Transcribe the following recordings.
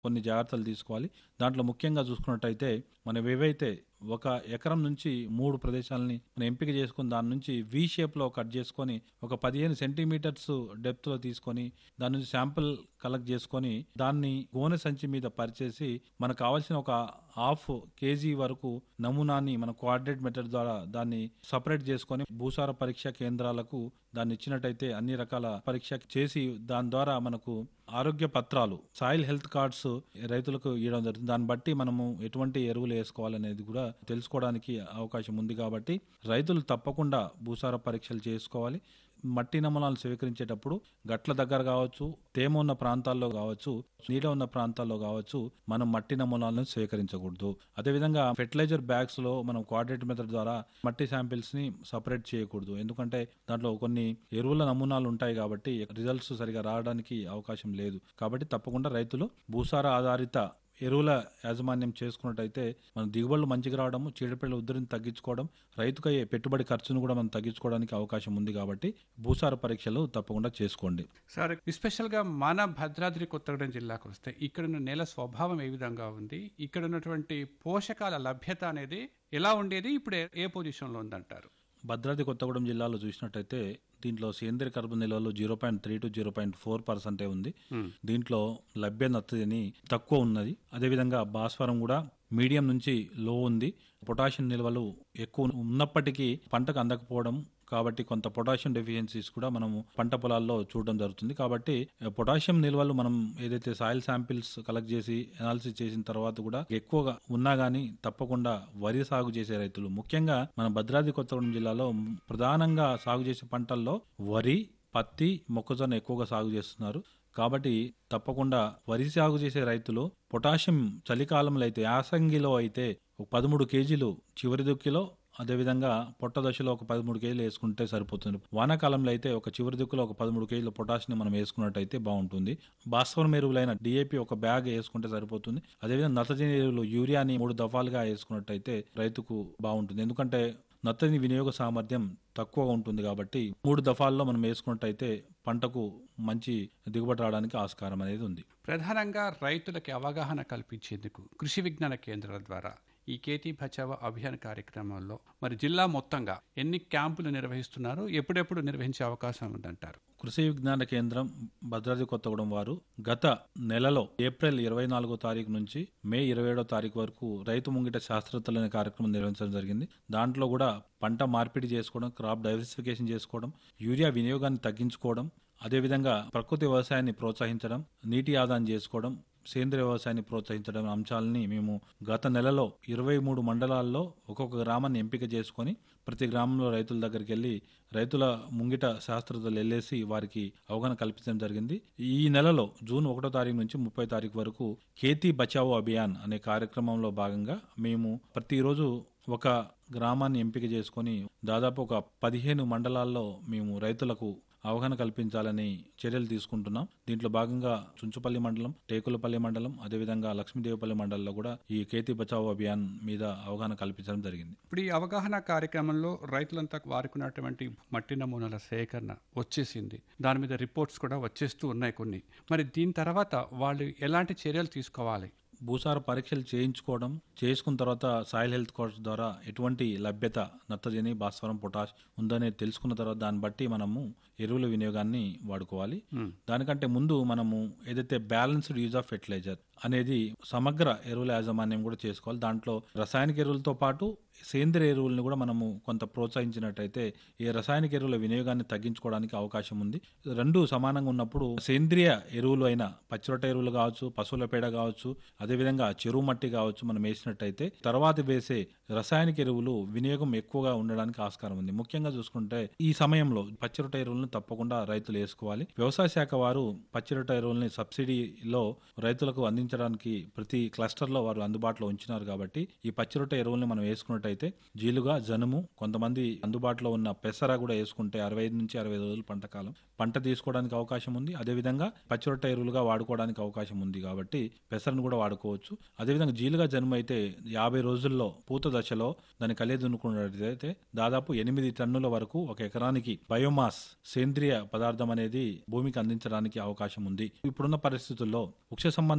కొన్ని జాగ్రత్తలు తీసుకోవాలి దాంట్లో ముఖ్యంగా చూసుకున్నట్టయితే మనం ఏవైతే ఒక ఎకరం నుంచి మూడు ప్రదేశాలని మనం ఎంపిక చేసుకుని దాని నుంచి వి షేప్లో కట్ చేసుకొని ఒక పదిహేను సెంటీమీటర్స్ డెప్త్లో తీసుకొని దాని నుంచి శాంపిల్ కలెక్ట్ చేసుకొని దాన్ని గోనె సంచి మీద పరిచేసి మనకు కావాల్సిన ఒక హాఫ్ కేజీ వరకు నమూనాని మన కోఆర్డినేట్ మెథడ్ ద్వారా దాన్ని సపరేట్ చేసుకొని భూసార పరీక్ష కేంద్రాలకు దాన్ని ఇచ్చినట్టయితే అన్ని రకాల పరీక్ష చేసి దాని ద్వారా మనకు ఆరోగ్య పత్రాలు సాయిల్ హెల్త్ కార్డ్స్ రైతులకు ఇవ్వడం జరుగుతుంది దాన్ని బట్టి మనము ఎటువంటి ఎరువులు వేసుకోవాలనేది కూడా తెలుసుకోవడానికి అవకాశం ఉంది కాబట్టి రైతులు తప్పకుండా భూసార పరీక్షలు చేసుకోవాలి మట్టి నమూనాలు స్వీకరించేటప్పుడు గట్ల దగ్గర కావచ్చు తేమ ఉన్న ప్రాంతాల్లో కావచ్చు నీడ ఉన్న ప్రాంతాల్లో కావచ్చు మనం మట్టి నమూనాలను స్వీకరించకూడదు అదేవిధంగా ఫెర్టిలైజర్ బ్యాగ్స్ లో మనం కోఆర్డినేట్ మెథడ్ ద్వారా మట్టి శాంపిల్స్ ని సపరేట్ చేయకూడదు ఎందుకంటే దాంట్లో కొన్ని ఎరువుల నమూనాలు ఉంటాయి కాబట్టి రిజల్ట్స్ సరిగా రావడానికి అవకాశం లేదు కాబట్టి తప్పకుండా రైతులు భూసార ఆధారిత ఎరువుల యాజమాన్యం చేసుకున్నట్టయితే మన దిగుబడులు మంచిగా రావడము చీడపీడల ఉధృతిని తగ్గించుకోవడం రైతుకు అయ్యే పెట్టుబడి ఖర్చును కూడా మనం తగ్గించుకోవడానికి అవకాశం ఉంది కాబట్టి భూసార పరీక్షలు తప్పకుండా చేసుకోండి సార్ ఎస్పెషల్గా మన భద్రాద్రి కొత్తగూడెం జిల్లాకు వస్తే ఇక్కడ ఉన్న నేల స్వభావం ఏ విధంగా ఉంది ఇక్కడ ఉన్నటువంటి పోషకాల లభ్యత అనేది ఎలా ఉండేది ఇప్పుడు ఏ- ఏ పొజిషన్లో ఉందంటారు భద్రాద్రి కొత్తగూడెం జిల్లాలో చూసినట్టయితే దీంట్లో సేంద్రియ కర్బన నిల్వలు zero point three to zero point four పర్సెంటే ఉంది దీంట్లో లభ్య నత్తని తక్కువ ఉన్నది అదేవిధంగా భాస్వరం కూడా మీడియం నుంచి లో ఉంది పొటాషియం నిల్వలు ఎక్కువ ఉన్నప్పటికీ పంటకు అందకపోవడం కాబట్టి కొంత పొటాషియం డెఫిషియన్సీస్ కూడా మనము పంట పొలాల్లో చూడడం జరుగుతుంది కాబట్టి ఆ, పొటాషియం నిల్వలు మనం ఏదైతే సాయిల్ శాంపిల్స్ కలెక్ట్ చేసి అనాలిసిస్ చేసిన తర్వాత కూడా ఎక్కువగా ఉన్నా గానీ తప్పకుండా వరి సాగు చేసే రైతులు ముఖ్యంగా మన భద్రాద్రి కొత్తగూడెం జిల్లాలో ప్రధానంగా సాగు చేసే పంటల్లో వరి పత్తి మొక్కజొన్న ఎక్కువగా సాగు చేస్తున్నారు కాబట్టి తప్పకుండా వరి సాగు చేసే రైతులు పొటాషియం చలికాలంలో అయితే యాసంగిలో అయితే ఒక పదమూడు కేజీలు చివరి దుక్కిలో అదేవిధంగా పొట్ట దశలో ఒక పదమూడు కేజీలు వేసుకుంటే సరిపోతుంది వానాకాలంలో అయితే ఒక చివరి దిక్కులో ఒక పదమూడు కేజీల పొటాషియం మనం వేసుకున్నట్టయితే బాగుంటుంది భాస్వరం ఎరువులైన డిఏపి ఒక బ్యాగ్ వేసుకుంటే సరిపోతుంది అదేవిధంగా నత్రజని ఎరువులు యూరియాని మూడు దఫాలుగా వేసుకున్నట్టయితే రైతుకు బాగుంటుంది ఎందుకంటే నత్తని వినియోగ సామర్థ్యం తక్కువగా ఉంటుంది కాబట్టి మూడు దఫాల్లో మనం వేసుకున్నట్టయితే పంటకు మంచి దిగుబడి రావడానికి ఆస్కారం అనేది ఉంది ప్రధానంగా రైతులకి అవగాహన కల్పించేందుకు కృషి విజ్ఞాన కేంద్రాల ద్వారా ఈ కేతీ బచావో అభియాన్ కార్యక్రమంలో మరి జిల్లా మొత్తంగా ఎన్ని క్యాంపులు నిర్వహిస్తున్నారు ఎప్పుడెప్పుడు నిర్వహించే అవకాశం ఉందంటారు కృషి విజ్ఞాన కేంద్రం భద్రాద్రి కొత్తగూడెం వారు గత నెలలో ఏప్రిల్ ఇరవై నాలుగో తారీఖు నుంచి మే ఇరవై ఏడో తారీఖు వరకు రైతు ముంగిట శాస్త్రవేత్తలు అనే కార్యక్రమం నిర్వహించడం జరిగింది దాంట్లో కూడా పంట మార్పిడి చేసుకోవడం క్రాప్ డైవర్సిఫికేషన్ చేసుకోవడం యూరియా వినియోగాన్ని తగ్గించుకోవడం అదేవిధంగా ప్రకృతి వ్యవసాయాన్ని ప్రోత్సహించడం నీటి ఆదాయం చేసుకోవడం సేంద్రియ వ్యవసాయాన్ని ప్రోత్సహించడం అంశాలని మేము గత నెలలో ఇరవై మూడు మండలాల్లో ఒక్కొక్క గ్రామాన్ని ఎంపిక చేసుకొని ప్రతి గ్రామంలో రైతుల దగ్గరికి వెళ్ళి రైతుల ముంగిట శాస్త్రవేత్తలు వెళ్ళేసి వారికి అవగాహన కల్పించడం జరిగింది ఈ నెలలో జూన్ ఒకటో తారీఖు నుంచి ముప్పై తారీఖు వరకు ఖేతీ బచావో అభియాన్ అనే కార్యక్రమంలో భాగంగా మేము ప్రతిరోజు ఒక గ్రామాన్ని ఎంపిక చేసుకొని దాదాపు ఒక పదిహేను మండలాల్లో మేము రైతులకు అవగాహన కల్పించాలని చర్యలు తీసుకుంటున్నాం దీంట్లో భాగంగా చుంచుపల్లి మండలం టేకులపల్లి మండలం అదేవిధంగా లక్ష్మీదేవిపల్లి మండలంలో కూడా ఈ కేతీ బచావో అభియాన్ మీద అవగాహన కల్పించడం జరిగింది ఇప్పుడు ఈ అవగాహన కార్యక్రమంలో రైతులంతా వారుకున్నటువంటి మట్టి నమూనాల సేకరణ వచ్చేసింది దాని మీద రిపోర్ట్స్ కూడా వచ్చేస్తూ ఉన్నాయి కొన్ని మరి దీని తర్వాత వాళ్ళు ఎలాంటి చర్యలు తీసుకోవాలి భూసార పరీక్షలు చేయించుకోవడం చేసుకున్న తర్వాత సాయిల్ హెల్త్ కోర్స్ ద్వారా ఎటువంటి లభ్యత నత్రజని భాస్వరం పొటాష్ ఉందనే తెలుసుకున్న తర్వాత దాన్ని బట్టి మనము ఎరువుల వినియోగాన్ని వాడుకోవాలి దానికంటే ముందు మనము ఏదైతే బ్యాలెన్స్డ్ యూజ్ ఆఫ్ ఫెర్టిలైజర్ అనేది సమగ్ర ఎరువుల యాజమాన్యం కూడా చేసుకోవాలి దాంట్లో రసాయనిక ఎరువులతో పాటు సేంద్రియ ఎరువులను కూడా మనము కొంత ప్రోత్సహించినట్టయితే ఈ రసాయనిక ఎరువుల వినియోగాన్ని తగ్గించుకోవడానికి అవకాశం ఉంది రెండు సమానంగా ఉన్నప్పుడు సేంద్రియ ఎరువులు అయిన పచ్చిరొట్ట ఎరువులు కావచ్చు పశువుల పేడ కావచ్చు అదేవిధంగా చెరువు మట్టి కావచ్చు మనం వేసినట్టయితే తర్వాత వేసే రసాయనిక ఎరువులు వినియోగం ఎక్కువగా ఉండడానికి ఆస్కారం ఉంది ముఖ్యంగా చూసుకుంటే ఈ సమయంలో పచ్చిరొట్ట ఎరువులను తప్పకుండా రైతులు వేసుకోవాలి వ్యవసాయ శాఖ వారు పచ్చిరొట్ట ఎరువుల్ని సబ్సిడీలో రైతులకు అందించడానికి ప్రతి క్లస్టర్ లో వారు అందుబాటులో ఉంచినారు కాబట్టి ఈ పచ్చిరొట్ట ఎరువుల్ని మనం వేసుకున్నట్టయితే జీలుగా జనుము కొంతమంది అందుబాటులో ఉన్న పెసర కూడా వేసుకుంటే అరవై ఐదు నుంచి అరవై ఐదు రోజులు పంట కాలం పంట తీసుకోవడానికి అవకాశం ఉంది అదేవిధంగా పచ్చిరొట్ట ఎరువులుగా వాడుకోవడానికి అవకాశం ఉంది కాబట్టి పెసరను కూడా వాడుకోవచ్చు అదేవిధంగా జీలుగా జన్మ అయితే యాభై రోజుల్లో పూత దశలో దాన్ని కలిదునుకున్నట్లయితే దాదాపు ఎనిమిది టన్నుల వరకు ఒక ఎకరానికి బయోమాస్ సేంద్రియ పదార్థం అనేది భూమికి అందించడానికి అవకాశం ఉంది ఇప్పుడున్న పరిస్థితుల్లో వృక్ష సంబంధ వ్యర్థాలు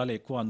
చాలా ఎక్కువ